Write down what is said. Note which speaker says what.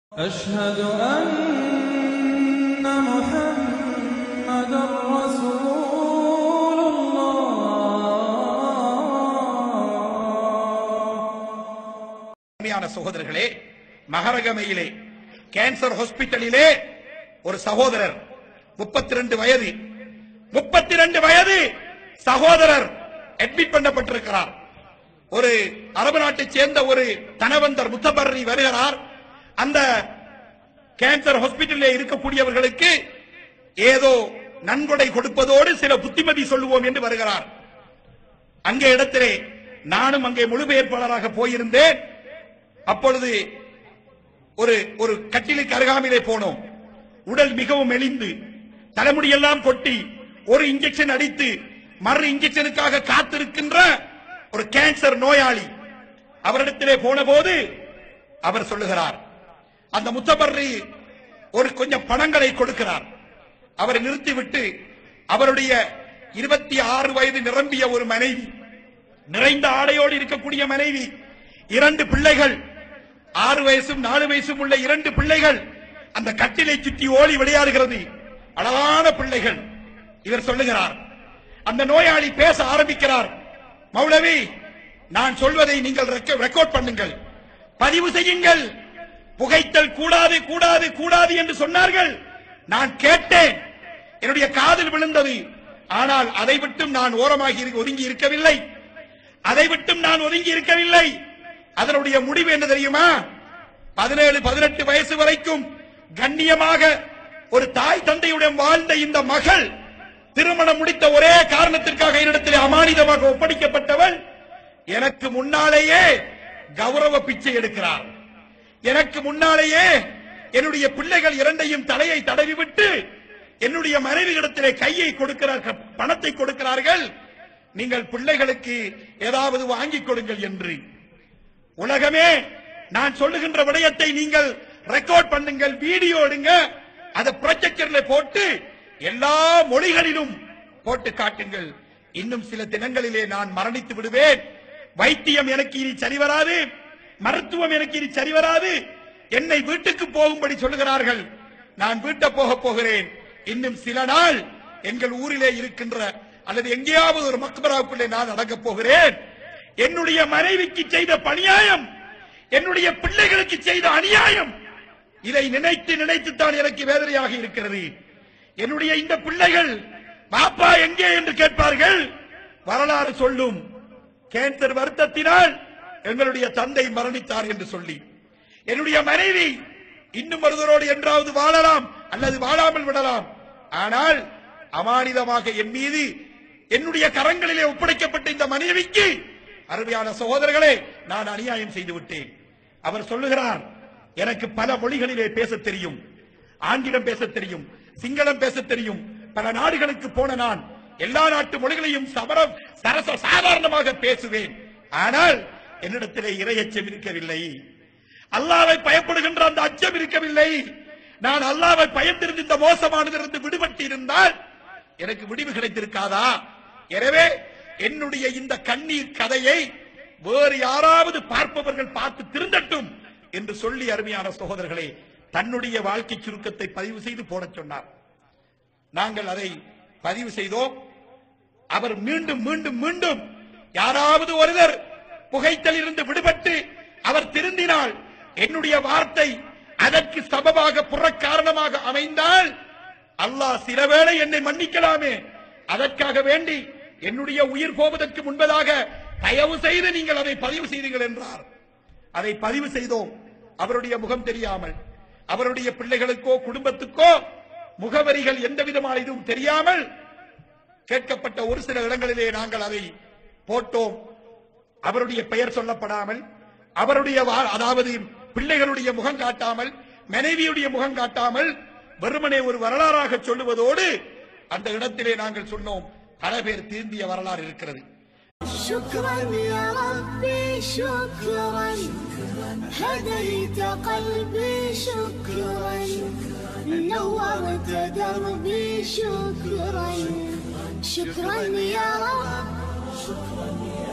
Speaker 1: أشهد أن محمدا رسول الله
Speaker 2: அருமையான சகோதரர்களே மகரகமையிலே கேன்சர் ஹாஸ்பிட்டலிலே ஒரு சகோதரர் 32 வயது 32 வயது சகோதரர் அட்மிட் பண்ணப்பட்டிருக்கிறார் ஒரு அரபு நாட்டைச் சேர்ந்த ஒரு தனவந்தர் முத்தபர்ரி வருகிறார் அந்த கேன்சர் ஹாஸ்பிட்டலில் இருக்கக்கூடியவர்களுக்கு ஏதோ நன்கொடை கொடுப்பதோடு சில புத்திமதி சொல்லுவோம் என்று வருகிறார் அங்கே இடத்திலே நானும் அங்கே மொழிபெயர்ப்பாளராக போயிருந்தேன் அப்பொழுது ஒரு ஒரு கட்டிலுக்கு அருகாமையிலே போனோம் உடல் மிகவும் மெலிந்து தலைமுடியெல்லாம் கொட்டி ஒரு இன்ஜெக்ஷன் அடித்து மறு இன்ஜெக்ஷனுக்காக காத்திருக்கின்ற ஒரு கேன்சர் நோயாளி அவரிடத்திலே போன போது அவர் சொல்லுகிறார் அந்த முத்தபர்ரி ஒரு கொஞ்சம் பணங்களை கொடுக்கிறார் அவரை நிறுத்திவிட்டு அவருடைய இருபத்தி ஆறு வயது நிரம்பிய ஒரு மனைவி நிறைந்த ஆடையோடு இருக்கக்கூடிய மனைவி இரண்டு பிள்ளைகள் ஆறு வயசும் நாலு வயசும் உள்ள இரண்டு பிள்ளைகள் அந்த கட்டிலை சுற்றி ஓடி விளையாடுகிறது அழகான பிள்ளைகள் இவர் சொல்லுகிறார் அந்த நோயாளி பேச ஆரம்பிக்கிறார் மௌலவி நான் சொல்வதை நீங்கள் ரெக்க- ரெக்கார்ட் பண்ணுங்கள் பதிவு செய்யுங்கள் புகைத்தல் கூடாது கூடாது கூடாது என்று சொன்னார்கள் நான் கேட்டேன் என்னுடைய காதில் விழுந்தது ஆனால் அதை விட்டும் நான் ஓரமாகி இரு- ஒதுங்கி இருக்கவில்லை அதை விட்டும் நான் ஒதுங்கி இருக்கவில்லை அதனுடைய முடிவு என்ன தெரியுமா பதினேழு பதினெட்டு வயசு வரைக்கும் கண்ணியமாக ஒரு தாய் தந்தையுடன் வாழ்ந்த இந்த மகள் திருமணம் முடித்த ஒரே காரணத்திற்காக என்னிடத்தில் அமானிதமாக ஒப்படைக்கப்பட்டவள் எனக்கு முன்னாலேயே கௌரவ பிச்சை எடுக்கிறார் எனக்கு முன்னாலேயே என்னுடைய பிள்ளைகள் இரண்டையும் தலையை தடவி விட்டு என்னுடைய மனைவியிடத்திலே கையை கொடுக்கிறார்கள் பணத்தை கொடுக்கிறார்கள் நீங்கள் பிள்ளைகளுக்கு ஏதாவது வாங்கிக் கொடுங்கள் என்று உலகமே நான் சொல்லுகின்ற விடயத்தை நீங்கள் ரெக்கார்ட் பண்ணுங்கள் வீடியோ எடுங்க அதை ப்ரொஜெக்டர்ல போட்டு எல்லா மொழிகளிலும் போட்டு காட்டுங்கள் இன்னும் சில தினங்களிலே நான் மரணித்து விடுவேன் வைத்தியம் எனக்கு இனி சரி வராது மருத்துவம் எனக்கு இனி சரி வராது என்னை வீட்டுக்கு போகும்படி சொல்லுகிறார்கள் நான் வீட்டை போக போகிறேன் இன்னும் சில நாள் எங்கள் ஊரிலே இருக்கின்ற அல்லது எங்கேயாவது ஒரு மக்பராவுக்குள்ளே நான் அடங்கப் போகிறேன் என்னுடைய மனைவிக்கு செய்த பணியாயம் என்னுடைய பிள்ளைகளுக்கு செய்த அநியாயம் இதை நினைத்து நினைத்துத்தான் எனக்கு வேதனையாக இருக்கிறது என்னுடைய இந்த பிள்ளைகள் பாப்பா எங்கே என்று கேட்பார்கள் வரலாறு சொல்லும் கேன்சர் வருத்தத்தினால் எங்களுடைய தந்தை மரணித்தார் என்று சொல்லி என்னுடைய மனைவி இன்னும் ஒருவரோடு என்றாவது வாழலாம் அல்லது வாழாமல் விடலாம் ஆனால் அமானிதமாக என் மீது என்னுடைய கரங்களிலே ஒப்படைக்கப்பட்ட இந்த மனைவிக்கு அருமையான சகோதரர்களே நான் அநியாயம் செய்து விட்டேன் அவர் சொல்லுகிறார் எனக்கு பல மொழிகளிலே பேசத் தெரியும் ஆங்கிலம் பேசத் தெரியும் சிங்களம் பேசத் தெரியும் பல நாடுகளுக்கு போன நான் எல்லா நாட்டு மொழிகளையும் சமரம் சரச சாதாரணமாக பேசுவேன் ஆனால் என்னிடத்திலே இரையச்சம் இருக்கவில்லை அல்லாவை பயப்படுகின்ற அந்த அச்சம் இருக்கவில்லை நான் அல்லாவை பயந்திருந்து இந்த மோசமானதிலிருந்து விடுபட்டு இருந்தால் எனக்கு விடிவு கிடைத்திருக்காதா எனவே என்னுடைய இந்த கண்ணீர் கதையை வேறு யாராவது பார்ப்பவர்கள் பார்த்து திருந்தட்டும் என்று சொல்லி அருமையான சகோதரர்களே தன்னுடைய வாழ்க்கை சுருக்கத்தை பதிவு செய்து போடச் சொன்னார் நாங்கள் அதை பதிவு செய்தோம் அவர் மீண்டும் மீண்டும் மீண்டும் யாராவது ஒருவர் புகைத்தலில் இருந்து விடுபட்டு அவர் திருந்தினால் என்னுடைய வார்த்தை அதற்கு சபபாக புறக்காரணமாக அமைந்தால் அல்லாஹ் சில வேளை என்னை மன்னிக்கலாமே அதற்காக வேண்டி என்னுடைய உயிர் போவதற்கு முன்பதாக தயவு செய்து நீங்கள் அதை பதிவு செய்தீர்கள் என்றார் அதை பதிவு செய்தோம் அவருடைய முகம் தெரியாமல் அவருடைய பிள்ளைகளுக்கோ குடும்பத்துக்கோ முகவரிகள் எந்த விதமான இதுவும் தெரியாமல் கேட்கப்பட்ட ஒரு சில இடங்களிலே நாங்கள் அதை போட்டோம் அவருடைய பெயர் சொல்லப்படாமல் அவருடைய வா- அதாவது பிள்ளைகளுடைய முகம் காட்டாமல் மனைவியுடைய முகம் காட்டாமல் வெறுமனே ஒரு வரலாறாக சொல்லுவதோடு அந்த இடத்திலே நாங்கள் சொன்னோம் பல பேர் தீர்ந்திய வரலாறு இருக்கிறது
Speaker 3: شكرا يا ربي شكرا هديت قلبي شكرا نورت دربي شكرا شكرا يا رب